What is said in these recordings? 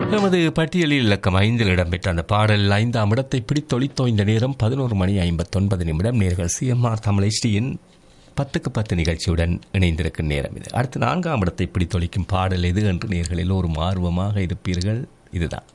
நமது பட்டியலில் இலக்கம் ஐந்தில் இடம்பெற்ற அந்த பாடல் ஐந்தாம் இடத்தை பிடித்தொழித்தோ இந்த நேரம் பதினோரு மணி ஐம்பத்தொன்பது நிமிடம் நேர்கள் சிஎம்ஆர் தமிழ் ஸ்ரீயின் பத்துக்கு பத்து நிகழ்ச்சியுடன் இணைந்திருக்கும் நேரம் இது அடுத்து நான்காம் இடத்தை பிடித்தொழிக்கும் பாடல் எது என்று நேர்கள் எல்லோரும் ஆர்வமாக இருப்பீர்கள் இதுதான்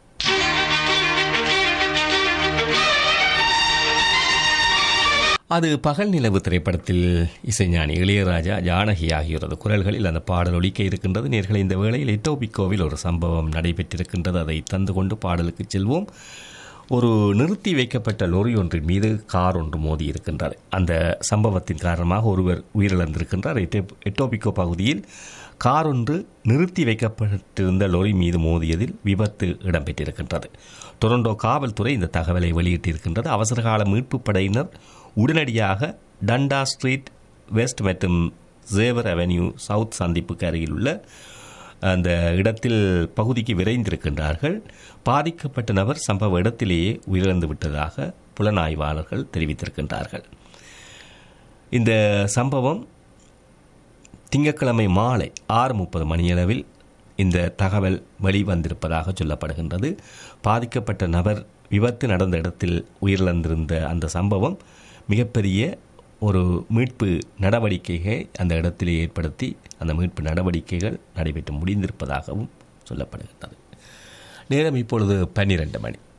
அது பகல் நிலவு திரைப்படத்தில் இசைஞானி இளையராஜா ஜானகி ஆகியோரது குரல்களில் அந்த பாடல் ஒலிக்க இருக்கின்றது நேர்களை இந்த வேளையில் எட்டோபிக்கோவில் ஒரு சம்பவம் நடைபெற்றிருக்கின்றது அதை தந்து கொண்டு பாடலுக்கு செல்வோம் ஒரு நிறுத்தி வைக்கப்பட்ட லொரி ஒன்றின் மீது கார் ஒன்று மோதி இருக்கின்றது அந்த சம்பவத்தின் காரணமாக ஒருவர் உயிரிழந்திருக்கின்றார் எட்டோ- எட்டோபிக்கோ பகுதியில் கார் ஒன்று நிறுத்தி வைக்கப்பட்டிருந்த லொரி மீது மோதியதில் விபத்து இடம்பெற்றிருக்கின்றது டொரண்டோ காவல்துறை இந்த தகவலை வெளியிட்டிருக்கின்றது அவசரகால மீட்புப் படையினர் உடனடியாக டண்டா ஸ்ட்ரீட் வெஸ்ட் மற்றும் ஜேவர் அவென்யூ சவுத் சந்திப்புக்கு அருகில் உள்ள அந்த இடத்தில் பகுதிக்கு விரைந்திருக்கின்றார்கள் பாதிக்கப்பட்ட நபர் சம்பவ இடத்திலேயே உயிரிழந்து விட்டதாக புலனாய்வாளர்கள் தெரிவித்திருக்கின்றார்கள் இந்த சம்பவம் திங்கட்கிழமை மாலை ஆறு முப்பது மணியளவில் இந்த தகவல் வெளிவந்திருப்பதாக சொல்லப்படுகின்றது பாதிக்கப்பட்ட நபர் விபத்து நடந்த இடத்தில் உயிரிழந்திருந்த அந்த சம்பவம் மிகப்பெரிய ஒரு மீட்பு நடவடிக்கையை அந்த இடத்திலே ஏற்படுத்தி அந்த மீட்பு நடவடிக்கைகள் நடைபெற்று முடிந்திருப்பதாகவும் சொல்லப்படுகின்றது நேரம் இப்பொழுது பன்னிரண்டு மணி